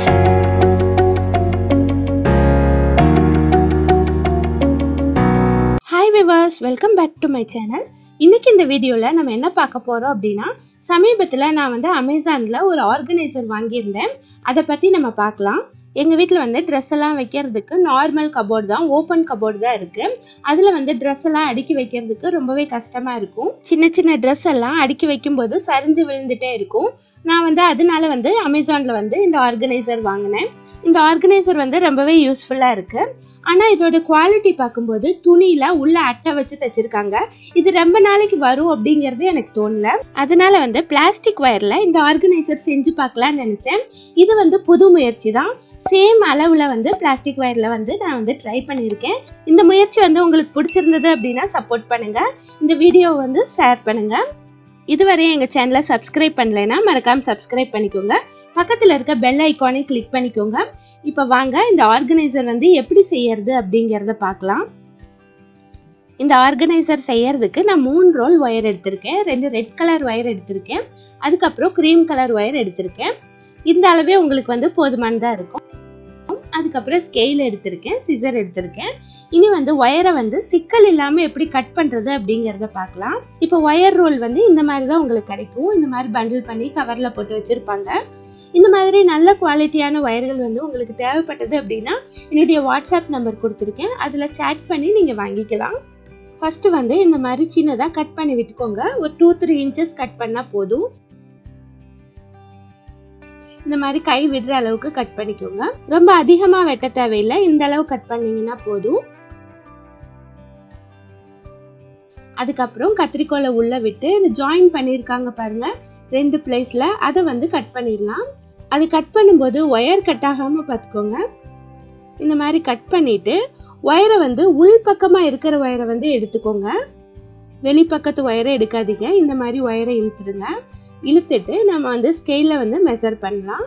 hi viewers welcome back to my channel இன்னைக்கு இந்த வீடியோவில் நம்ம என்ன பார்க்க போகிறோம் அப்படின்னா சமீபத்தில் நான் வந்து அமேசானில் ஒரு ஆர்கனைசர் வாங்கியிருந்தேன் அதை பற்றி நம்ம பார்க்கலாம் எங்கள் வீட்டில் வந்து ட்ரெஸ் எல்லாம் வைக்கிறதுக்கு நார்மல் கபோர்டு தான் ஓப்பன் கபோர்டு தான் இருக்குது அதில் வந்து ட்ரெஸ் எல்லாம் அடுக்கி வைக்கிறதுக்கு ரொம்பவே கஷ்டமாக இருக்கும் சின்ன சின்ன ட்ரெஸ் எல்லாம் அடுக்கி வைக்கும்போது சரிஞ்சு விழுந்துட்டே இருக்கும் நான் வந்து அதனால வந்து அமேசானில் வந்து இந்த ஆர்கனைசர் வாங்கினேன் இந்த ஆர்கனைசர் வந்து ரொம்பவே யூஸ்ஃபுல்லாக இருக்குது ஆனால் இதோட குவாலிட்டி பார்க்கும்போது துணியில உள்ள அட்டை வச்சு தைச்சிருக்காங்க இது ரொம்ப நாளைக்கு வரும் அப்படிங்கிறது எனக்கு தோணல அதனால வந்து பிளாஸ்டிக் ஒயர்ல இந்த ஆர்கனைசர் செஞ்சு பார்க்கலாம்னு நினைச்சேன் இது வந்து புது முயற்சி தான் சேம் அளவுல வந்து பிளாஸ்டிக் ஒயர்ல வந்து நான் வந்து ட்ரை பண்ணியிருக்கேன் இந்த முயற்சி வந்து உங்களுக்கு பிடிச்சிருந்தது அப்படின்னா சப்போர்ட் பண்ணுங்க இந்த வீடியோ வந்து ஷேர் பண்ணுங்க இதுவரை எங்க சேனலை சப்ஸ்கிரைப் பண்ணலைன்னா மறக்காம சப்ஸ்கிரைப் பண்ணிக்கோங்க பக்கத்துல இருக்க பெல் ஐக்கானை கிளிக் பண்ணிக்கோங்க இப்போ வாங்க இந்த ஆர்கனைசர் வந்து எப்படி செய்யறது அப்படிங்கிறத பார்க்கலாம் இந்த ஆர்கனைசர் செய்யறதுக்கு நான் மூணு ரோல் ஒயர் எடுத்திருக்கேன் ரெண்டு ரெட் கலர் ஒயர் எடுத்திருக்கேன் அதுக்கப்புறம் க்ரீம் கலர் ஒயர் எடுத்திருக்கேன் இந்த அளவே உங்களுக்கு வந்து போதுமானதாக இருக்கும் அதுக்கப்புறம் ஸ்கெயில் எடுத்திருக்கேன் சிசர் எடுத்திருக்கேன் இனி வந்து ஒயரை வந்து சிக்கல் இல்லாமல் எப்படி கட் பண்ணுறது அப்படிங்கிறத பார்க்கலாம் இப்போ ஒயர் ரோல் வந்து இந்த மாதிரி தான் உங்களுக்கு கிடைக்கும் இந்த மாதிரி பண்டில் பண்ணி கவரில் போட்டு வச்சுருப்பாங்க இந்த மாதிரி நல்ல குவாலிட்டியான ஒயர்கள் வந்து உங்களுக்கு தேவைப்பட்டது அப்படின்னா என்னுடைய வாட்ஸ்அப் நம்பர் கொடுத்துருக்கேன் அதில் சேட் பண்ணி நீங்கள் வாங்கிக்கலாம் ஃபர்ஸ்ட் வந்து இந்த மாதிரி சின்னதாக கட் பண்ணி விட்டுக்கோங்க ஒரு டூ த்ரீ இன்ச்சஸ் கட் பண்ணால் போதும் இந்த மாதிரி கை விடுற அளவுக்கு கட் பண்ணிக்கோங்க ரொம்ப அதிகமாக வெட்ட தேவையில்லை இந்த அளவு கட் பண்ணீங்கன்னா போதும் அதுக்கப்புறம் கத்திரிக்கோலை உள்ள விட்டு இந்த ஜாயின் பண்ணியிருக்காங்க பாருங்க ரெண்டு பிளேஸ்ல அதை வந்து கட் பண்ணிடலாம் அது கட் பண்ணும்போது ஒயர் கட் ஆகாம பார்த்துக்கோங்க இந்த மாதிரி கட் பண்ணிட்டு ஒயரை வந்து உள் பக்கமா இருக்கிற ஒயரை வந்து எடுத்துக்கோங்க வெளிப்பக்கத்து ஒயரை எடுக்காதீங்க இந்த மாதிரி ஒயரை இழுத்துடுங்க இழுத்துட்டு நம்ம வந்து ஸ்கெயில வந்து மெஷர் பண்ணலாம்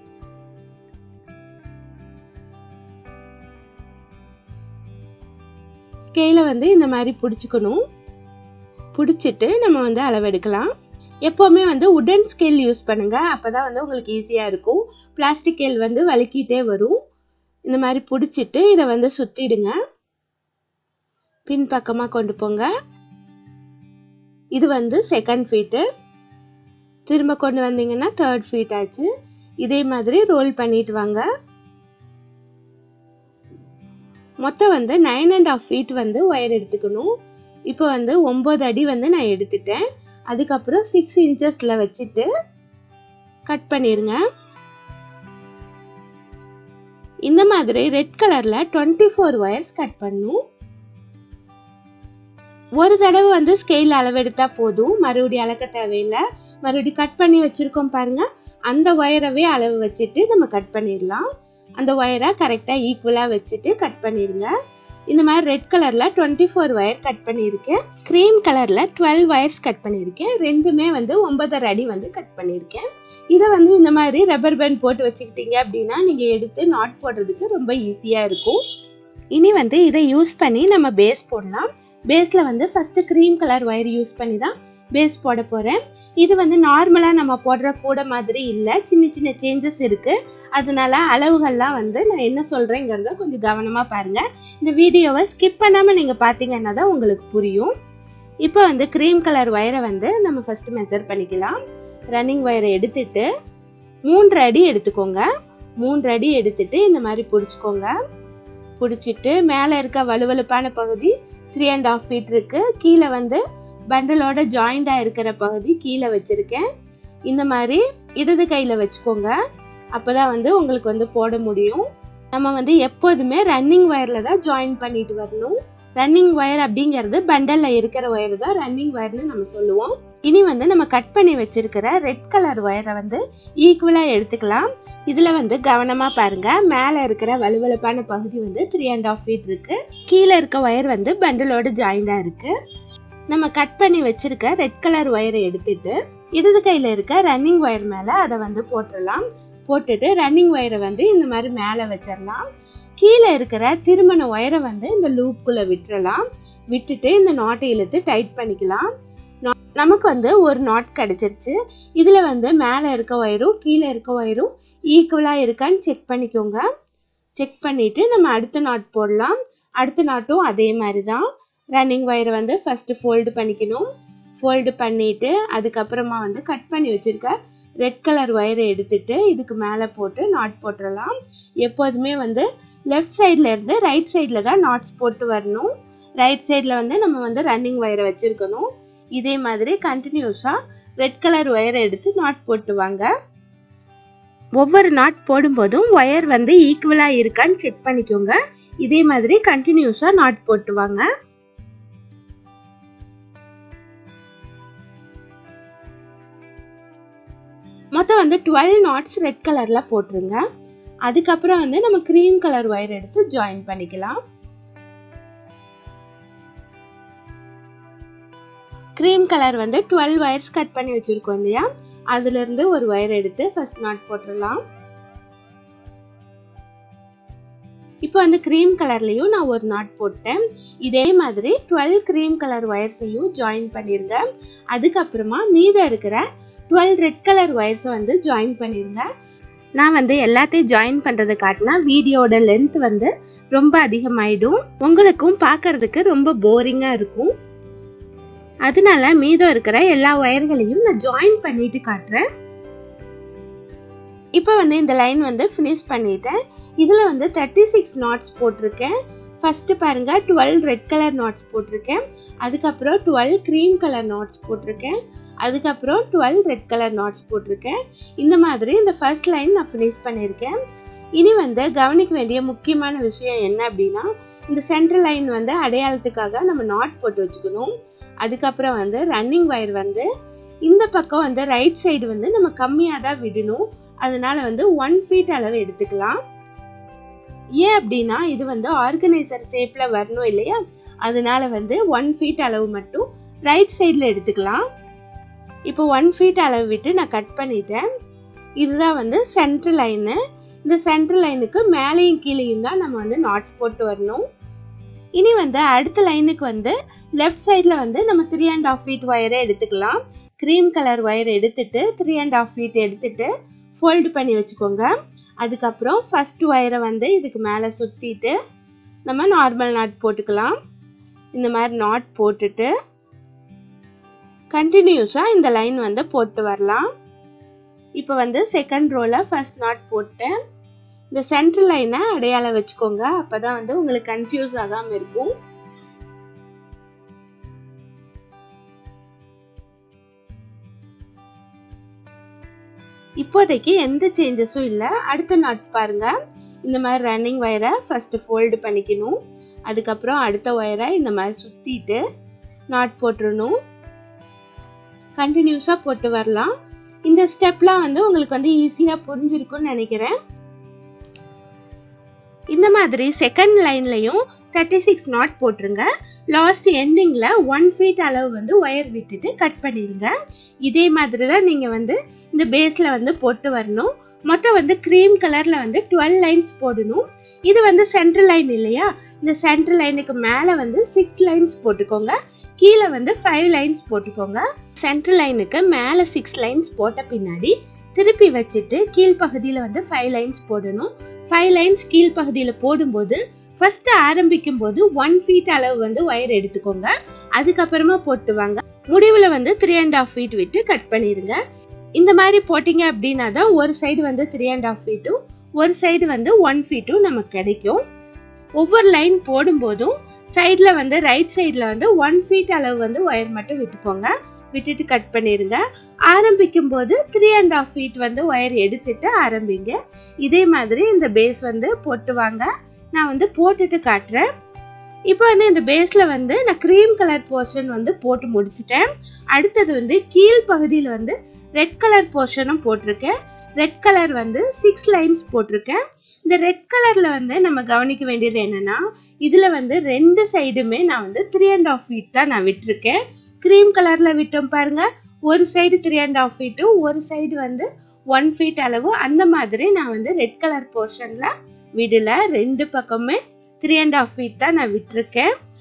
ஸ்கெயில வந்து இந்த மாதிரி பிடிச்சிக்கணும் பிடிச்சிட்டு நம்ம வந்து அளவெடுக்கலாம் எப்போவுமே வந்து உடன் ஸ்கேல் யூஸ் பண்ணுங்க அப்பதான் வந்து உங்களுக்கு ஈஸியாக இருக்கும் பிளாஸ்டிக் ஸ்கேல் வந்து வலிக்கிட்டே வரும் இந்த மாதிரி பிடிச்சிட்டு இதை வந்து சுத்திடுங்க பின் பக்கமாக கொண்டு போங்க இது வந்து செகண்ட் ஃபீட்டு திரும்ப கொண்டு வந்தீங்கன்னா தேர்ட் ஃபீட் ஆச்சு இதே மாதிரி ரோல் பண்ணிட்டு வாங்க மொத்தம் வந்து நைன் அண்ட் ஆஃப் ஃபீட் வந்து ஒயர் எடுத்துக்கணும் இப்போ வந்து ஒம்பது அடி வந்து நான் எடுத்துட்டேன் அதுக்கப்புறம் சிக்ஸ் இன்ச்சஸில் வச்சுட்டு கட் பண்ணிருங்க இந்த மாதிரி ரெட் கலரில் டுவெண்ட்டி ஃபோர் ஒயர்ஸ் கட் பண்ணும் ஒரு தடவை வந்து ஸ்கெயில் அளவெடுத்தா போதும் மறுபடியும் அளக்க தேவையில்லை மறுபடியும் கட் பண்ணி வச்சிருக்கோம் பாருங்க அந்த ஒயரவே அளவு வச்சுட்டு நம்ம கட் பண்ணிடலாம் அந்த ஒயரை கரெக்டாக ஈக்குவலாக வச்சுட்டு கட் பண்ணிடுங்க இந்த மாதிரி ரெட் கலரில் டுவெண்ட்டி ஃபோர் ஒயர் கட் பண்ணியிருக்கேன் க்ரீம் கலரில் டுவெல் ஒயர்ஸ் கட் பண்ணியிருக்கேன் ரெண்டுமே வந்து ஒன்பதரை அடி வந்து கட் பண்ணியிருக்கேன் இதை வந்து இந்த மாதிரி ரப்பர் பேண்ட் போட்டு வச்சுக்கிட்டீங்க அப்படின்னா நீங்கள் எடுத்து நாட் போடுறதுக்கு ரொம்ப ஈஸியாக இருக்கும் இனி வந்து இதை யூஸ் பண்ணி நம்ம பேஸ் போடலாம் பேஸில் வந்து first cream colour wire use பண்ணி தான் பேஸ் போட போகிறேன் இது வந்து நார்மலாக நம்ம போடுற கூட மாதிரி இல்லை சின்ன சின்ன சேஞ்சஸ் இருக்குது அதனால அளவுகள்லாம் வந்து நான் என்ன சொல்கிறேங்கிறத கொஞ்சம் கவனமாக பாருங்கள் இந்த வீடியோவை ஸ்கிப் பண்ணாமல் நீங்கள் பார்த்தீங்கன்னா தான் உங்களுக்கு புரியும் இப்போ வந்து க்ரீம் கலர் ஒயரை வந்து நம்ம ஃபஸ்ட்டு மெஷர் பண்ணிக்கலாம் ரன்னிங் ஒயரை எடுத்துட்டு மூன்று அடி எடுத்துக்கோங்க மூன்று அடி எடுத்துட்டு இந்த மாதிரி பிடிச்சிக்கோங்க பிடிச்சிட்டு மேலே இருக்க வலுவலுப்பான பகுதி த்ரீ அண்ட் ஆஃப் ஃபீட் இருக்கு கீழே வந்து பண்டலோட ஜாயிண்டாக இருக்கிற பகுதி கீழே வச்சுருக்கேன் இந்த மாதிரி இடது கையில் வச்சுக்கோங்க அப்போ தான் வந்து உங்களுக்கு வந்து போட முடியும் நம்ம வந்து எப்போதுமே ரன்னிங் ஒயரில் தான் ஜாயின் பண்ணிட்டு வரணும் ரன்னிங் ஒயர் அப்படிங்கிறது பண்டலில் இருக்கிற ஒயர் தான் ரன்னிங் ஒயர்னு நம்ம சொல்லுவோம் இனி வந்து நம்ம கட் பண்ணி வச்சிருக்கிற ரெட் கலர் ஒயரை வந்து ஈக்குவலாக எடுத்துக்கலாம் இதில் வந்து கவனமாக பாருங்க மேலே இருக்கிற வலுவலுப்பான பகுதி வந்து த்ரீ அண்ட் ஆஃப் ஃபீட் இருக்கு கீழே இருக்க ஒயர் வந்து பண்டலோட ஜாயிண்டாக இருக்கு நம்ம கட் பண்ணி வச்சிருக்க ரெட் கலர் ஒயரை எடுத்துட்டு இடது கையில் இருக்க ரன்னிங் ஒயர் மேலே அதை வந்து போட்டுடலாம் போட்டுட்டு ரன்னிங் ஒயரை வந்து இந்த மாதிரி மேலே வச்சிடலாம் கீழே இருக்கிற திருமண ஒயரை வந்து இந்த லூப்புக்குள்ளே விட்டுறலாம் விட்டுட்டு இந்த நாட்டை இழுத்து டைட் பண்ணிக்கலாம் நமக்கு வந்து ஒரு நாட் கிடைச்சிருச்சு இதில் வந்து மேலே இருக்க ஒயரும் கீழே இருக்க ஒயரும் ஈக்குவலாக இருக்கான்னு செக் பண்ணிக்கோங்க செக் பண்ணிவிட்டு நம்ம அடுத்த நாட் போடலாம் அடுத்த நாட்டும் அதே மாதிரி தான் ரன்னிங் ஒயரை வந்து ஃபஸ்ட்டு ஃபோல்டு பண்ணிக்கணும் ஃபோல்டு பண்ணிவிட்டு அதுக்கப்புறமா வந்து கட் பண்ணி வச்சுருக்க ரெட் கலர் ஒயரை எடுத்துட்டு இதுக்கு மேலே போட்டு நாட் போட்டுடலாம் எப்போதுமே வந்து லெஃப்ட் சைடில் இருந்து ரைட் சைடில் தான் நாட்ஸ் போட்டு வரணும் ரைட் சைடில் வந்து நம்ம வந்து ரன்னிங் ஒயரை வச்சுருக்கணும் இதே மாதிரி கண்டினியூஸாக ரெட் கலர் ஒயரை எடுத்து நாட் போட்டு வாங்க ஒவ்வொரு நாட் போடும்போதும் ஒயர் வந்து ஈக்குவலாக இருக்கான்னு செக் பண்ணிக்கோங்க இதே மாதிரி கண்டினியூஸாக நாட் போட்டு வாங்க மொத்தம் வந்து டுவெல் நாட்ஸ் ரெட் கலரில் போட்டுருங்க அதுக்கப்புறம் வந்து நம்ம க்ரீம் கலர் ஒயர் எடுத்து ஜாயின் பண்ணிக்கலாம் க்ரீம் கலர் வந்து டுவெல் ஒயர்ஸ் கட் பண்ணி வச்சுருக்கோம் இல்லையா அதுலேருந்து ஒரு ஒயர் எடுத்து ஃபர்ஸ்ட் நாட் போட்டுடலாம் இப்போ வந்து க்ரீம் கலர்லேயும் நான் ஒரு நாட் போட்டேன் இதே மாதிரி டுவெல் க்ரீம் கலர் ஒயர்ஸையும் ஜாயின் பண்ணிருங்க அதுக்கப்புறமா மீதம் இருக்கிற டுவெல் ரெட் கலர் ஒயர்ஸை வந்து ஜாயின் பண்ணிருங்க நான் வந்து எல்லாத்தையும் ஜாயின் பண்ணுறதை காட்டினா வீடியோட லென்த் வந்து ரொம்ப அதிகமாயிடும் உங்களுக்கும் பார்க்கறதுக்கு ரொம்ப போரிங்காக இருக்கும் அதனால மீதம் இருக்கிற எல்லா ஒயர்களையும் நான் ஜாயின் பண்ணிட்டு காட்டுறேன் இப்போ வந்து இந்த லைன் வந்து ஃபினிஷ் பண்ணிட்டேன் இதில் வந்து தேர்ட்டி சிக்ஸ் நாட்ஸ் போட்டிருக்கேன் ஃபஸ்ட்டு பாருங்க டுவெல் ரெட் கலர் நாட்ஸ் போட்டிருக்கேன் அதுக்கப்புறம் டுவெல் க்ரீம் கலர் நாட்ஸ் போட்டிருக்கேன் அதுக்கப்புறம் டுவெல் ரெட் கலர் நாட்ஸ் போட்டிருக்கேன் இந்த மாதிரி இந்த ஃபர்ஸ்ட் லைன் நான் ஃபினிஷ் பண்ணியிருக்கேன் இனி வந்து கவனிக்க வேண்டிய முக்கியமான விஷயம் என்ன அப்படின்னா இந்த சென்ட்ரல் லைன் வந்து அடையாளத்துக்காக நம்ம நாட் போட்டு வச்சுக்கணும் அதுக்கப்புறம் வந்து ரன்னிங் ஒயர் வந்து இந்த பக்கம் வந்து ரைட் சைடு வந்து நம்ம கம்மியாக தான் விடணும் அதனால வந்து ஒன் ஃபீட் அளவு எடுத்துக்கலாம் ஏன் அப்படின்னா இது வந்து ஆர்கனைசர் ஷேப்பில் வரணும் இல்லையா அதனால வந்து ஒன் ஃபீட் அளவு மட்டும் ரைட் சைடில் எடுத்துக்கலாம் இப்போ ஒன் ஃபீட் அளவு விட்டு நான் கட் பண்ணிட்டேன் இதுதான் வந்து சென்ட்ரல் லைனு இந்த சென்ட்ரல் லைனுக்கு மேலேயும் கீழேயும் தான் நம்ம வந்து நாட்ஸ் போட்டு வரணும் இனி வந்து அடுத்த லைனுக்கு வந்து லெஃப்ட் சைடில் வந்து நம்ம த்ரீ அண்ட் ஆஃப் ஃபீட் ஒயரை எடுத்துக்கலாம் க்ரீம் கலர் ஒயர் எடுத்துட்டு த்ரீ அண்ட் ஆஃப் ஃபீட் எடுத்துட்டு ஃபோல்டு பண்ணி வச்சுக்கோங்க அதுக்கப்புறம் ஃபர்ஸ்ட் ஒயரை வந்து இதுக்கு மேலே சுற்றிட்டு நம்ம நார்மல் நாட் போட்டுக்கலாம் இந்த மாதிரி நாட் போட்டுட்டு கண்டினியூஸாக இந்த லைன் வந்து போட்டு வரலாம் இப்போ வந்து செகண்ட் ரோவில் ஃபர்ஸ்ட் நாட் போட்டேன் இந்த சென்ட்ரல் லைனை அடையாளம் வச்சுக்கோங்க அப்பதான் வந்து உங்களுக்கு கன்ஃபியூஸ் ஆகாமல் இருக்கும் இப்போதைக்கு எந்த சேஞ்சஸும் இல்லை அடுத்த நாட் பாருங்க இந்த மாதிரி ரன்னிங் ஒயரை ஃபர்ஸ்ட் ஃபோல்டு பண்ணிக்கணும் அதுக்கப்புறம் அடுத்த ஒயரை இந்த மாதிரி சுற்றிட்டு நாட் போட்டுடணும் கண்டினியூஸாக போட்டு வரலாம் இந்த ஸ்டெப்லாம் வந்து உங்களுக்கு வந்து ஈஸியாக புரிஞ்சிருக்கும்னு நினைக்கிறேன் இந்த மாதிரி செகண்ட் லைன்லையும் தேர்ட்டி சிக்ஸ் நாட் போட்டுருங்க லாஸ்ட் எண்டிங்கில் ஒன் ஃபீட் அளவு வந்து ஒயர் விட்டுட்டு கட் பண்ணிடுங்க இதே மாதிரி தான் நீங்கள் வந்து இந்த பேஸில் வந்து போட்டு வரணும் மொத்தம் வந்து க்ரீம் கலரில் வந்து டுவெல் லைன்ஸ் போடணும் இது வந்து சென்ட்ரல் லைன் இல்லையா இந்த சென்ட்ரல் லைனுக்கு மேலே வந்து சிக்ஸ் லைன்ஸ் போட்டுக்கோங்க கீழே வந்து ஃபைவ் லைன்ஸ் போட்டுக்கோங்க சென்ட்ரல் லைனுக்கு மேலே சிக்ஸ் லைன்ஸ் போட்ட பின்னாடி திருப்பி வச்சுட்டு கீழ்ப்பகுதியில் வந்து ஃபைவ் லைன்ஸ் போடணும் ஃபைவ் லைன்ஸ் கீழ்ப்பகுதியில் போடும்போது ஃபர்ஸ்ட் ஆரம்பிக்கும் போது ஒன் ஃபீட் அளவு வந்து ஒயர் எடுத்துக்கோங்க அதுக்கப்புறமா போட்டு வாங்க முடிவில் வந்து த்ரீ அண்ட் ஆஃப் ஃபீட் விட்டு கட் பண்ணிடுங்க இந்த மாதிரி போட்டிங்க அப்படின்னா தான் ஒரு சைடு வந்து த்ரீ அண்ட் ஆஃப் ஃபீட்டும் ஒரு சைடு வந்து ஒன் ஃபீட்டும் நமக்கு கிடைக்கும் ஒவ்வொரு லைன் போடும்போதும் சைடில் வந்து ரைட் சைடில் வந்து ஒன் ஃபீட் அளவு வந்து ஒயர் மட்டும் விட்டுக்கோங்க விட்டுட்டு கட் பண்ணிடுங்க ஆரம்பிக்கும் போது த்ரீ அண்ட் ஆஃப் ஃபீட் வந்து ஒயர் எடுத்துட்டு ஆரம்பிங்க இதே மாதிரி இந்த பேஸ் வந்து போட்டு வாங்க நான் வந்து போட்டுட்டு காட்டுறேன் இப்போ வந்து இந்த பேஸில் வந்து நான் க்ரீம் கலர் போர்ஷன் வந்து போட்டு முடிச்சிட்டேன் அடுத்தது வந்து கீழ் பகுதியில் வந்து ரெட் கலர் போர்ஷனும் போட்டிருக்கேன் ரெட் கலர் வந்து சிக்ஸ் லைன்ஸ் போட்டிருக்கேன் இந்த ரெட் கலரில் வந்து நம்ம கவனிக்க வேண்டியது என்னன்னா இதில் வந்து ரெண்டு சைடுமே நான் வந்து த்ரீ அண்ட் ஆஃப் ஃபீட் தான் நான் விட்டுருக்கேன் க்ரீம் கலரில் விட்டோம் பாருங்க ஒரு சைடு த்ரீ அண்ட் ஆஃப் ஃபீட்டும் ஒரு சைடு வந்து ஒன் ஃபீட் அளவு அந்த மாதிரி நான் வந்து ரெட் கலர் போர்ஷனில் விடல ரெண்டு பக்கமே த்ரீ அண்ட் ஆஃப் ஃபீட் தான் நான் விட்டுருக்கேன்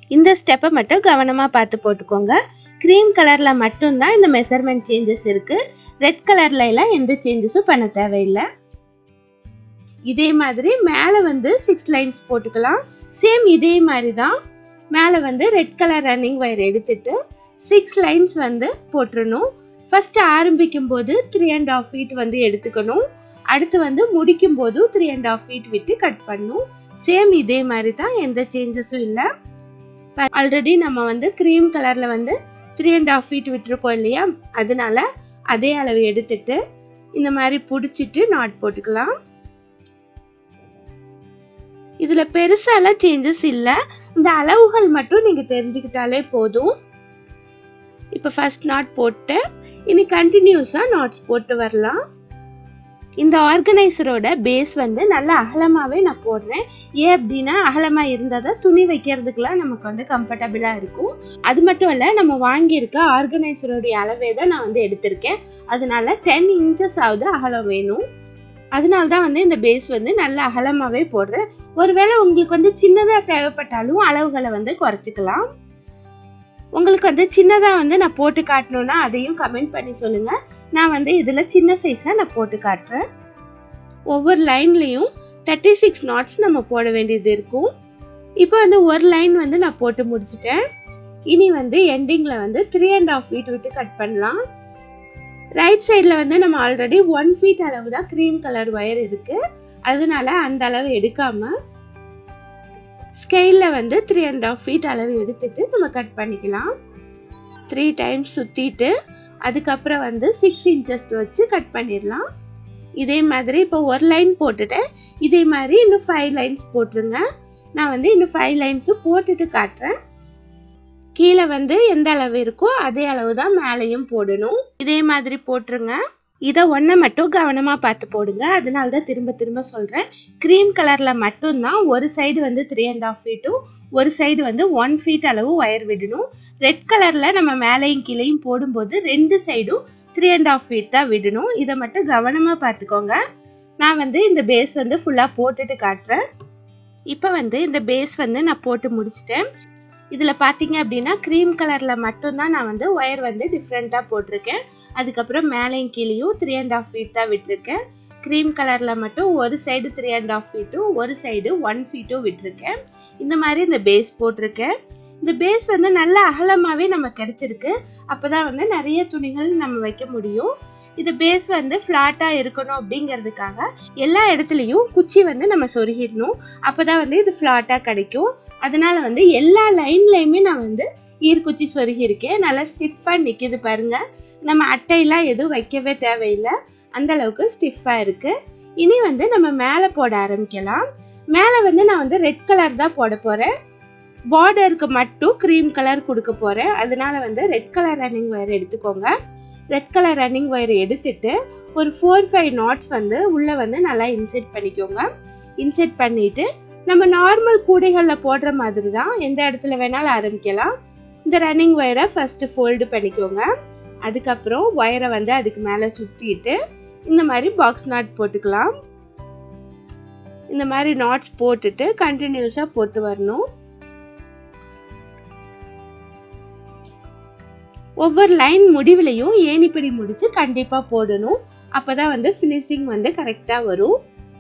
இந்த ஸ்டெப்பை மட்டும் கவனமாக பார்த்து போட்டுக்கோங்க க்ரீம் கலரில் மட்டும்தான் இந்த மெஷர்மெண்ட் சேஞ்சஸ் இருக்குது ரெட் கலர்ல எல்லாம் எந்த சேஞ்சஸும் பண்ண தேவையில்லை இதே மாதிரி மேலே வந்து சிக்ஸ் லைன்ஸ் போட்டுக்கலாம் சேம் இதே மாதிரி தான் மேலே வந்து ரெட் கலர் ரன்னிங் ஒயர் எடுத்துட்டு சிக்ஸ் லைன்ஸ் வந்து போட்டுருணும் ஃபர்ஸ்ட் ஆரம்பிக்கும் போது த்ரீ அண்ட் ஆஃப் ஃபீட் வந்து எடுத்துக்கணும் அடுத்து வந்து முடிக்கும் போது த்ரீ அண்ட் ஆஃப் ஃபீட் விட்டு கட் பண்ணும் சேம் இதே மாதிரி தான் எந்த சேஞ்சஸும் இல்லை ஆல்ரெடி நம்ம வந்து க்ரீம் கலர்ல வந்து த்ரீ அண்ட் ஆஃப் ஃபீட் விட்டுருக்கோம் இல்லையா அதனால அதே அளவு எடுத்துட்டு இந்த மாதிரி பிடிச்சிட்டு நாட் போட்டுக்கலாம் இதுல பெருசாலாம் சேஞ்சஸ் இல்லை இந்த அளவுகள் மட்டும் நீங்க தெரிஞ்சுக்கிட்டாலே போதும் இப்போ ஃபர்ஸ்ட் நாட் போட்டு இனி கண்டினியூஸா நாட்ஸ் போட்டு வரலாம் இந்த ஆர்கனைசரோட பேஸ் வந்து நல்லா அகலமாகவே நான் போடுறேன் ஏன் அப்படின்னா அகலமாக இருந்தால் தான் துணி வைக்கிறதுக்குலாம் நமக்கு வந்து கம்ஃபர்டபுளாக இருக்கும் அது மட்டும் இல்லை நம்ம வாங்கியிருக்க ஆர்கனைசரோடைய அளவே தான் நான் வந்து எடுத்திருக்கேன் அதனால டென் இன்ச்சஸ் ஆகுது அகலம் வேணும் அதனால தான் வந்து இந்த பேஸ் வந்து நல்ல அகலமாகவே போடுறேன் ஒருவேளை உங்களுக்கு வந்து சின்னதாக தேவைப்பட்டாலும் அளவுகளை வந்து குறைச்சிக்கலாம் உங்களுக்கு வந்து சின்னதாக வந்து நான் போட்டு காட்டணும்னா அதையும் கமெண்ட் பண்ணி சொல்லுங்கள் நான் வந்து இதில் சின்ன சைஸாக நான் போட்டு காட்டுறேன் ஒவ்வொரு லைன்லேயும் தேர்ட்டி சிக்ஸ் நாட்ஸ் நம்ம போட வேண்டியது இருக்கும் இப்போ வந்து ஒரு லைன் வந்து நான் போட்டு முடிச்சிட்டேன் இனி வந்து எண்டிங்கில் வந்து த்ரீ அண்ட் ஆஃப் ஃபீட் விட்டு கட் பண்ணலாம் ரைட் சைடில் வந்து நம்ம ஆல்ரெடி ஒன் ஃபீட் அளவு தான் க்ரீம் கலர் ஒயர் இருக்கு அதனால அந்த அளவு எடுக்காம ஸ்கெயிலில் வந்து த்ரீ அண்ட் ஆஃப் ஃபீட் அளவு எடுத்துட்டு நம்ம கட் பண்ணிக்கலாம் த்ரீ டைம்ஸ் சுற்றிட்டு அதுக்கப்புறம் வந்து சிக்ஸ் இன்ச்சஸ் வச்சு கட் பண்ணிடலாம் இதே மாதிரி இப்போ ஒரு லைன் போட்டுட்டேன் இதே மாதிரி இன்னும் ஃபைவ் லைன்ஸ் போட்டுருங்க நான் வந்து இன்னும் ஃபைவ் லைன்ஸும் போட்டுட்டு காட்டுறேன் கீழே வந்து எந்த அளவு இருக்கோ அதே அளவு தான் மேலேயும் போடணும் இதே மாதிரி போட்டுருங்க இதை ஒன்றை மட்டும் கவனமாக பார்த்து போடுங்க அதனால தான் திரும்ப திரும்ப சொல்கிறேன் க்ரீம் கலரில் மட்டும்தான் ஒரு சைடு வந்து த்ரீ அண்ட் ஆஃப் ஃபீட்டும் ஒரு சைடு வந்து ஒன் ஃபீட் அளவு ஒயர் விடணும் ரெட் கலரில் நம்ம மேலேயும் கீழேயும் போடும்போது ரெண்டு சைடும் த்ரீ அண்ட் ஆஃப் ஃபீட் தான் விடணும் இதை மட்டும் கவனமாக பார்த்துக்கோங்க நான் வந்து இந்த பேஸ் வந்து ஃபுல்லாக போட்டுட்டு காட்டுறேன் இப்போ வந்து இந்த பேஸ் வந்து நான் போட்டு முடிச்சிட்டேன் இதில் பார்த்தீங்க அப்படின்னா க்ரீம் கலரில் மட்டும்தான் நான் வந்து ஒயர் வந்து டிஃப்ரெண்ட்டாக போட்டிருக்கேன் அதுக்கப்புறம் மேலேயும் கீழேயும் த்ரீ அண்ட் ஆஃப் ஃபீட் தான் விட்டுருக்கேன் க்ரீம் கலரில் மட்டும் ஒரு சைடு த்ரீ அண்ட் ஆஃப் ஃபீட்டும் ஒரு சைடு ஒன் ஃபீட்டும் விட்டுருக்கேன் இந்த மாதிரி இந்த பேஸ் போட்டிருக்கேன் இந்த பேஸ் வந்து நல்ல அகலமாகவே நம்ம கிடைச்சிருக்கு அப்போ தான் வந்து நிறைய துணிகள் நம்ம வைக்க முடியும் இது பேஸ் வந்து ஃப்ளாட்டாக இருக்கணும் அப்படிங்கிறதுக்காக எல்லா இடத்துலையும் குச்சி வந்து நம்ம சொருகிடணும் அப்போ தான் வந்து இது ஃப்ளாட்டாக கிடைக்கும் அதனால வந்து எல்லா லைன்லையுமே நான் வந்து ஈர்க்குச்சி சொருகியிருக்கேன் நல்லா ஸ்டிஃபாக நிற்கிது பாருங்க நம்ம அட்டையெல்லாம் எதுவும் வைக்கவே தேவையில்லை அந்த அளவுக்கு ஸ்டிஃபாக இருக்கு இனி வந்து நம்ம மேலே போட ஆரம்பிக்கலாம் மேலே வந்து நான் வந்து ரெட் கலர் தான் போட போகிறேன் பார்டருக்கு மட்டும் க்ரீம் கலர் கொடுக்க போகிறேன் அதனால வந்து ரெட் கலர் ரன்னிங் ஒயர் எடுத்துக்கோங்க ரெட் கலர் ரன்னிங் ஒயர் எடுத்துட்டு ஒரு ஃபோர் ஃபைவ் நாட்ஸ் வந்து உள்ளே வந்து நல்லா இன்செர்ட் பண்ணிக்கோங்க இன்செர்ட் பண்ணிட்டு நம்ம நார்மல் கூடைகளில் போடுற மாதிரி தான் எந்த இடத்துல வேணாலும் ஆரம்பிக்கலாம் இந்த ரன்னிங் ஒயரை ஃபர்ஸ்ட் ஃபோல்டு பண்ணிக்கோங்க அதுக்கப்புறம் ஒயரை வந்து அதுக்கு மேலே சுற்றிட்டு இந்த மாதிரி பாக்ஸ் நாட் போட்டுக்கலாம் இந்த மாதிரி நாட்ஸ் போட்டுட்டு கண்டினியூஸாக போட்டு வரணும் ஒவ்வொரு லைன் முடிவுலையும் ஏணிப்படி முடிச்சு கண்டிப்பா போடணும் அப்பதான் வந்து ஃபினிஷிங் வந்து கரெக்டா வரும்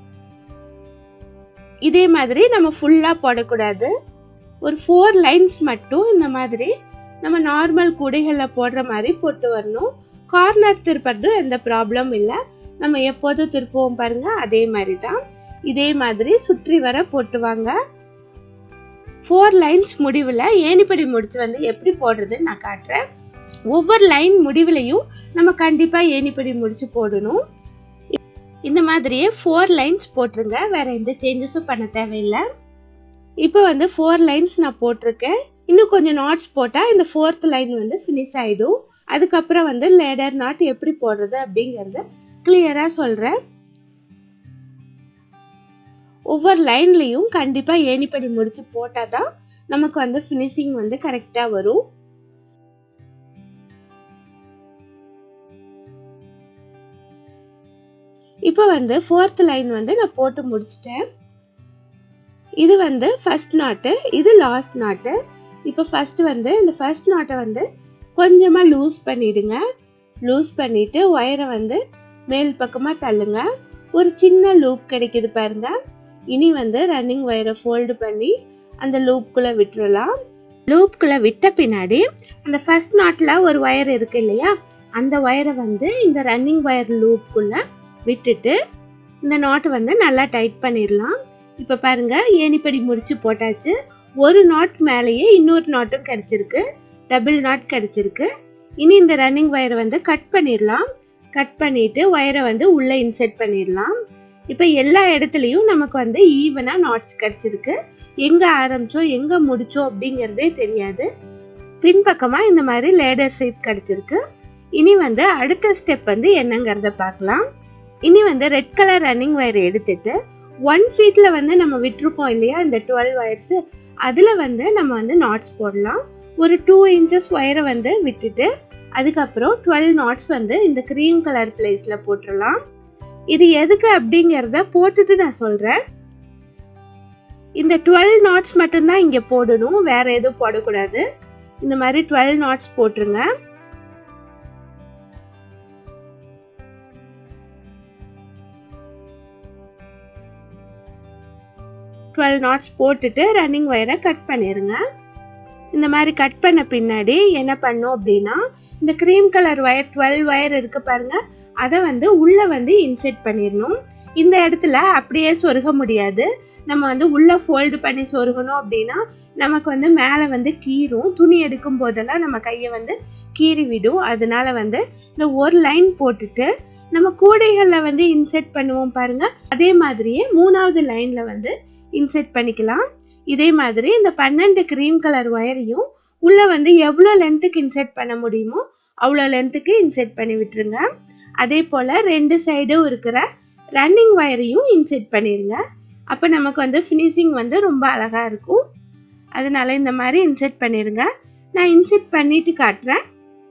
இதே மாதிரி நம்ம ஃபுல்லா போடக்கூடாது ஒரு ஃபோர் லைன்ஸ் மட்டும் இந்த மாதிரி நம்ம நார்மல் கூடைகளில் போடுற மாதிரி போட்டு வரணும் கார்னர் திருப்புறதும் எந்த ப்ராப்ளம் இல்லை நம்ம எப்போதும் திருப்புவோம் பாருங்க அதே மாதிரி தான் இதே மாதிரி சுற்றி வர போட்டு வாங்க ஃபோர் லைன்ஸ் முடிவில் ஏணிப்படி முடிச்சு வந்து எப்படி போடுறதுன்னு நான் காட்டுறேன் ஒவ்வொரு லைன் முடிவுலையும் நம்ம கண்டிப்பாக ஏணிப்படி முடிச்சு போடணும் இந்த மாதிரியே ஃபோர் லைன்ஸ் போட்டுருங்க வேற எந்த சேஞ்சஸும் பண்ண தேவையில்லை இப்போ வந்து ஃபோர் லைன்ஸ் நான் போட்டிருக்கேன் இன்னும் கொஞ்சம் நாட்ஸ் போட்டால் இந்த ஃபோர்த் லைன் வந்து ஃபினிஷ் ஆகிடும் அதுக்கப்புறம் வந்து லேடர் நாட் எப்படி போடுறது அப்படிங்கிறத கிளியராக சொல்கிறேன் ஒவ்வொரு லைன்லையும் கண்டிப்பாக ஏணிப்படி முடிச்சு போட்டால் தான் நமக்கு வந்து ஃபினிஷிங் வந்து கரெக்டாக வரும் இப்போ வந்து ஃபோர்த் லைன் வந்து நான் போட்டு முடிச்சிட்டேன் இது வந்து ஃபர்ஸ்ட் நாட்டு இது லாஸ்ட் நாட்டு இப்போ ஃபர்ஸ்ட் வந்து இந்த ஃபர்ஸ்ட் நாட்டை வந்து கொஞ்சமாக லூஸ் பண்ணிடுங்க லூஸ் பண்ணிட்டு ஒயரை வந்து மேல் பக்கமாக தள்ளுங்க ஒரு சின்ன லூப் கிடைக்குது பாருங்க இனி வந்து ரன்னிங் ஒயரை ஃபோல்டு பண்ணி அந்த லூப்குள்ளே விட்டுறலாம் லூப்குள்ளே விட்ட பின்னாடி அந்த ஃபர்ஸ்ட் நாட்டில் ஒரு ஒயர் இருக்கு இல்லையா அந்த ஒயரை வந்து இந்த ரன்னிங் ஒயர் லூப்குள்ளே விட்டுட்டு இந்த நாட்டை வந்து நல்லா டைட் பண்ணிடலாம் இப்போ பாருங்க ஏணிப்படி முடிச்சு போட்டாச்சு ஒரு நாட் மேலேயே இன்னொரு நாட்டும் கிடைச்சிருக்கு டபுள் நாட் கிடைச்சிருக்கு இனி இந்த ரன்னிங் ஒயரை வந்து கட் பண்ணிடலாம் கட் பண்ணிட்டு ஒயரை வந்து உள்ள இன்செர்ட் பண்ணிடலாம் இப்போ எல்லா இடத்துலையும் நமக்கு வந்து ஈவனாக நாட்ஸ் கிடைச்சிருக்கு எங்கே ஆரம்பிச்சோம் எங்கே முடிச்சோம் அப்படிங்கிறதே தெரியாது பின்பக்கமாக இந்த மாதிரி லேடர் ஷேப் கிடைச்சிருக்கு இனி வந்து அடுத்த ஸ்டெப் வந்து என்னங்கிறத பார்க்கலாம் இனி வந்து ரெட் கலர் ரன்னிங் ஒயர் எடுத்துட்டு ஒன் ஃபீட்டில் வந்து நம்ம விட்டுருப்போம் இல்லையா இந்த டுவெல் ஒயர்ஸு அதில் வந்து நம்ம வந்து நாட்ஸ் போடலாம் ஒரு டூ இன்ச்சஸ் ஒயரை வந்து விட்டுட்டு அதுக்கப்புறம் டுவெல் நாட்ஸ் வந்து இந்த க்ரீம் கலர் பிளேஸில் போட்டுடலாம் இது எதுக்கு அப்படிங்கிறத போட்டுட்டு நான் சொல்கிறேன் இந்த டுவெல் நாட்ஸ் மட்டும்தான் இங்கே போடணும் வேற எதுவும் போடக்கூடாது இந்த மாதிரி டுவெல் நாட்ஸ் போட்டுருங்க டுவெல் நாட்ஸ் போட்டுட்டு ரன்னிங் ஒயரை கட் பண்ணிடுங்க இந்த மாதிரி கட் பண்ண பின்னாடி என்ன பண்ணும் அப்படின்னா இந்த cream colour wire twelve wire இருக்கு பாருங்க அதை வந்து உள்ள வந்து இன்செர்ட் பண்ணிடணும் இந்த இடத்துல அப்படியே சொருக முடியாது நம்ம வந்து உள்ள ஃபோல்டு பண்ணி சொருகணும் அப்படின்னா நமக்கு வந்து மேலே வந்து கீரும் துணி எடுக்கும் போதெல்லாம் நம்ம கையை வந்து கீறி விடும் அதனால வந்து இந்த ஒரு லைன் போட்டுட்டு நம்ம கூடைகளில் வந்து இன்செர்ட் பண்ணுவோம் பாருங்க அதே மாதிரியே மூணாவது லைன்ல வந்து இன்செர்ட் பண்ணிக்கலாம் இதே மாதிரி இந்த பன்னெண்டு க்ரீம் கலர் ஒயரையும் உள்ள வந்து எவ்வளோ லென்த்துக்கு இன்செர்ட் பண்ண முடியுமோ அவ்வளோ லென்த்துக்கு இன்செர்ட் பண்ணி விட்டுருங்க அதே போல் ரெண்டு சைடும் இருக்கிற ரன்னிங் ஒயரையும் இன்செர்ட் பண்ணிடுங்க அப்போ நமக்கு வந்து ஃபினிஷிங் வந்து ரொம்ப அழகாக இருக்கும் அதனால இந்த மாதிரி இன்செர்ட் பண்ணிடுங்க நான் இன்செர்ட் பண்ணிட்டு காட்டுறேன்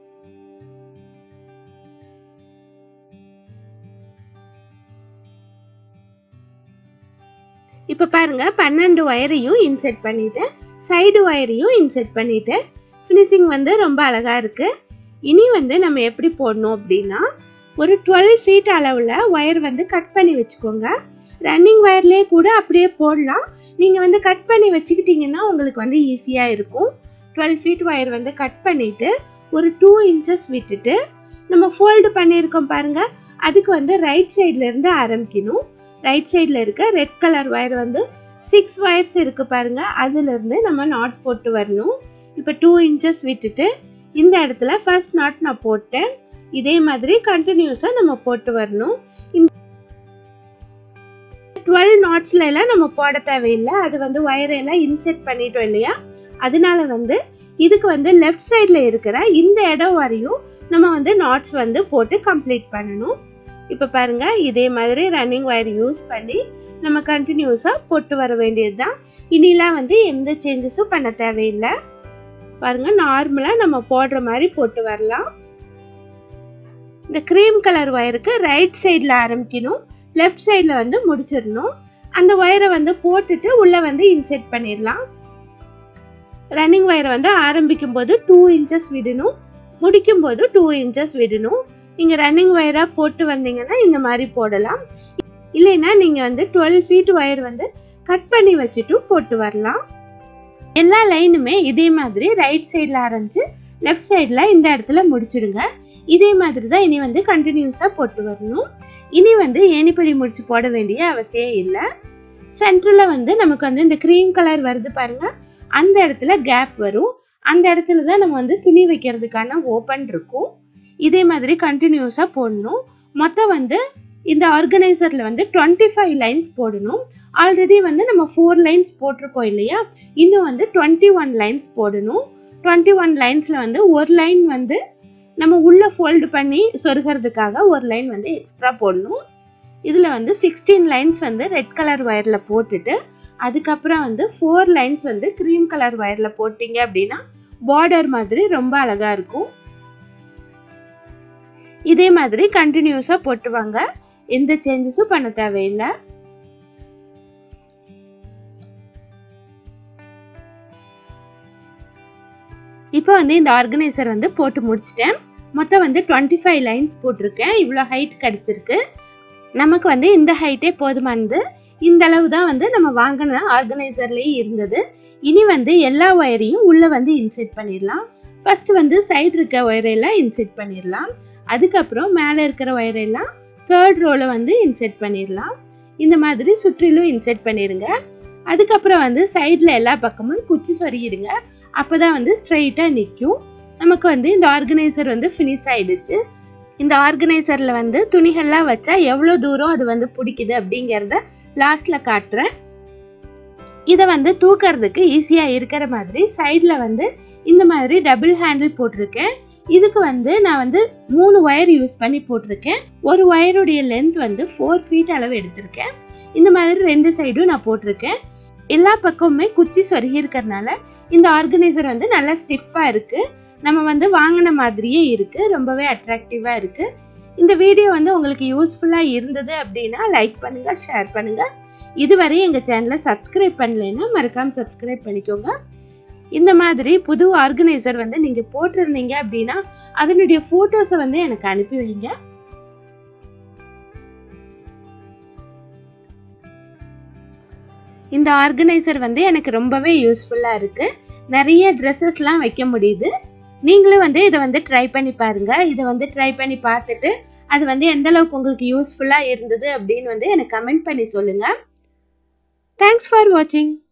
இப்போ பாருங்க பன்னெண்டு ஒயரையும் இன்செர்ட் பண்ணிட்டேன் சைடு ஒயரையும் இன்செர்ட் பண்ணிட்டேன் ஃபினிஷிங் வந்து ரொம்ப அழகா இருக்கு இனி வந்து நம்ம எப்படி போடணும் அப்படின்னா ஒரு டுவெல் ஃபீட் அளவில் ஒயர் வந்து கட் பண்ணி வச்சுக்கோங்க ரன்னிங் ஒயர்லேயே கூட அப்படியே போடலாம் நீங்கள் வந்து கட் பண்ணி வச்சுக்கிட்டீங்கன்னா உங்களுக்கு வந்து ஈஸியாக இருக்கும் டுவெல் ஃபீட் ஒயர் வந்து கட் பண்ணிட்டு ஒரு டூ இன்ச்சஸ் விட்டுட்டு நம்ம ஃபோல்டு பண்ணியிருக்கோம் பாருங்க அதுக்கு வந்து ரைட் சைட்ல இருந்து ஆரம்பிக்கணும் ரைட் சைடில் இருக்க ரெட் கலர் ஒயர் வந்து சிக்ஸ் ஒயர்ஸ் இருக்கு பாருங்க அதுல இருந்து நம்ம நாட் போட்டு வரணும் இப்போ டூ இன்ச்சஸ் விட்டுட்டு இந்த இடத்துல ஃபர்ஸ்ட் நாட் நான் போட்டேன் இதே மாதிரி கண்டினியூஸாக நம்ம போட்டு வரணும் இந்த டுவெல் நாட்ஸ்ல எல்லாம் நம்ம போட தேவையில்லை அது வந்து ஒயரெல்லாம் இன்செர்ட் பண்ணிட்டோம் இல்லையா அதனால வந்து இதுக்கு வந்து லெஃப்ட் சைடில் இருக்கிற இந்த இடம் வரையும் நம்ம வந்து நாட்ஸ் வந்து போட்டு கம்ப்ளீட் பண்ணணும் இப்போ பாருங்க இதே மாதிரி ரன்னிங் ஒயர் யூஸ் பண்ணி நம்ம கண்டினியூஸாக போட்டு வர வேண்டியது தான் இனிலாம் வந்து எந்த சேஞ்சஸும் பண்ண தேவையில்லை பாருங்க நார்மலாக நம்ம போடுற மாதிரி போட்டு வரலாம் இந்த க்ரீம் கலர் ஒயருக்கு ரைட் சைடில் ஆரம்பிக்கணும் லெஃப்ட் சைடில் வந்து முடிச்சிடணும் அந்த ஒயரை வந்து போட்டுட்டு உள்ளே வந்து இன்செர்ட் பண்ணிடலாம் ரன்னிங் ஒயரை வந்து ஆரம்பிக்கும் போது டூ இன்ச்சஸ் விடணும் முடிக்கும் போது டூ இன்ச்சஸ் விடணும் நீங்கள் ரன்னிங் ஒயராக போட்டு வந்தீங்கன்னா இந்த மாதிரி போடலாம் இல்லைன்னா நீங்கள் வந்து டுவெல் ஃபீட் ஒயர் வந்து கட் பண்ணி வச்சுட்டும் போட்டு வரலாம் எல்லா லைனுமே இதே மாதிரி ரைட் சைடில் ஆரம்பிச்சு லெஃப்ட் சைடில் இந்த இடத்துல முடிச்சிடுங்க இதே மாதிரி தான் இனி வந்து கண்டினியூஸாக போட்டு வரணும் இனி வந்து ஏணிப்படி முடிச்சு போட வேண்டிய அவசியம் இல்லை சென்டரில் வந்து நமக்கு வந்து இந்த க்ரீம் கலர் வருது பாருங்க அந்த இடத்துல கேப் வரும் அந்த இடத்துல தான் நம்ம வந்து துணி வைக்கிறதுக்கான ஓப்பன் இருக்கும் இதே மாதிரி கண்டினியூஸாக போடணும் மொத்தம் வந்து இந்த ஆர்கனைசரில் வந்து டுவெண்ட்டி ஃபைவ் லைன்ஸ் போடணும் ஆல்ரெடி வந்து நம்ம ஃபோர் லைன்ஸ் போட்டிருக்கோம் இல்லையா இன்னும் வந்து டுவெண்ட்டி ஒன் லைன்ஸ் போடணும் டுவெண்ட்டி ஒன் லைன்ஸில் வந்து ஒரு லைன் வந்து நம்ம உள்ளே ஃபோல்டு பண்ணி சொருகிறதுக்காக ஒரு லைன் வந்து எக்ஸ்ட்ரா போடணும் இதில் வந்து சிக்ஸ்டீன் லைன்ஸ் வந்து ரெட் கலர் ஒயரில் போட்டுட்டு அதுக்கப்புறம் வந்து ஃபோர் லைன்ஸ் வந்து க்ரீம் கலர் ஒயரில் போட்டிங்க அப்படின்னா பார்டர் மாதிரி ரொம்ப அழகாக இருக்கும் இதே மாதிரி கண்டினியூஸாக போட்டுவாங்க எந்த சேஞ்சஸும் பண்ண தேவையில்லை இப்போ வந்து இந்த ஆர்கனைசர் வந்து போட்டு முடிச்சிட்டேன் மொத்தம் வந்து டுவெண்ட்டி ஃபைவ் லைன்ஸ் போட்டிருக்கேன் இவ்வளோ ஹைட் கிடச்சிருக்கு நமக்கு வந்து இந்த ஹைட்டே போதுமானது இந்த அளவு தான் வந்து நம்ம வாங்கின ஆர்கனைசர்லேயே இருந்தது இனி வந்து எல்லா ஒயரையும் உள்ளே வந்து இன்செர்ட் பண்ணிடலாம் ஃபர்ஸ்ட் வந்து சைடு இருக்க ஒயரெல்லாம் இன்செர்ட் பண்ணிடலாம் அதுக்கப்புறம் மேலே இருக்கிற ஒயரெல்லாம் தேர்ட் ரோவில் வந்து இன்செர்ட் பண்ணிடலாம் இந்த மாதிரி சுற்றிலும் இன்செர்ட் பண்ணிடுங்க அதுக்கப்புறம் வந்து சைடில் எல்லா பக்கமும் குச்சி சொருகிடுங்க அப்போ தான் வந்து ஸ்ட்ரைட்டாக நிற்கும் நமக்கு வந்து இந்த ஆர்கனைசர் வந்து ஃபினிஷ் ஆயிடுச்சு இந்த ஆர்கனைசரில் வந்து துணிகள்லாம் வச்சா எவ்வளோ தூரம் அது வந்து பிடிக்குது அப்படிங்கிறத லாஸ்ட்டில் காட்டுறேன் இதை வந்து தூக்கிறதுக்கு ஈஸியாக இருக்கிற மாதிரி சைடில் வந்து இந்த மாதிரி டபுள் ஹேண்டில் போட்டிருக்கேன் இதுக்கு வந்து நான் வந்து மூணு ஒயர் யூஸ் பண்ணி போட்டிருக்கேன் ஒரு ஒயருடைய லென்த் வந்து ஃபோர் ஃபீட் அளவு எடுத்திருக்கேன் இந்த மாதிரி ரெண்டு சைடும் நான் போட்டிருக்கேன் எல்லா பக்கமுமே குச்சி சொருகி இருக்கிறதுனால இந்த ஆர்கனைசர் வந்து நல்லா ஸ்டிஃபாக இருக்கு நம்ம வந்து வாங்கின மாதிரியே இருக்கு ரொம்பவே அட்ராக்டிவா இருக்கு இந்த வீடியோ வந்து உங்களுக்கு யூஸ்ஃபுல்லா இருந்தது அப்படின்னா லைக் பண்ணுங்க ஷேர் பண்ணுங்க இதுவரை எங்க சேனலை சப்ஸ்கிரைப் பண்ணலைன்னா மறக்காம சப்ஸ்கிரைப் பண்ணிக்கோங்க இந்த மாதிரி புது ஆர்கனைசர் வந்து நீங்க போட்டிருந்தீங்க அப்படின்னா அதனுடைய போட்டோஸை வந்து எனக்கு அனுப்பி வைங்க இந்த ஆர்கனைசர் வந்து எனக்கு ரொம்பவே யூஸ்ஃபுல்லாக இருக்குது நிறைய ட்ரெஸ்ஸஸ்லாம் வைக்க முடியுது நீங்களும் வந்து இதை வந்து ட்ரை பண்ணி பாருங்க இதை வந்து ட்ரை பண்ணி பார்த்துட்டு அது வந்து எந்த அளவுக்கு உங்களுக்கு யூஸ்ஃபுல்லாக இருந்தது அப்படின்னு வந்து எனக்கு கமெண்ட் பண்ணி சொல்லுங்கள் தேங்க்ஸ் ஃபார் வாட்சிங்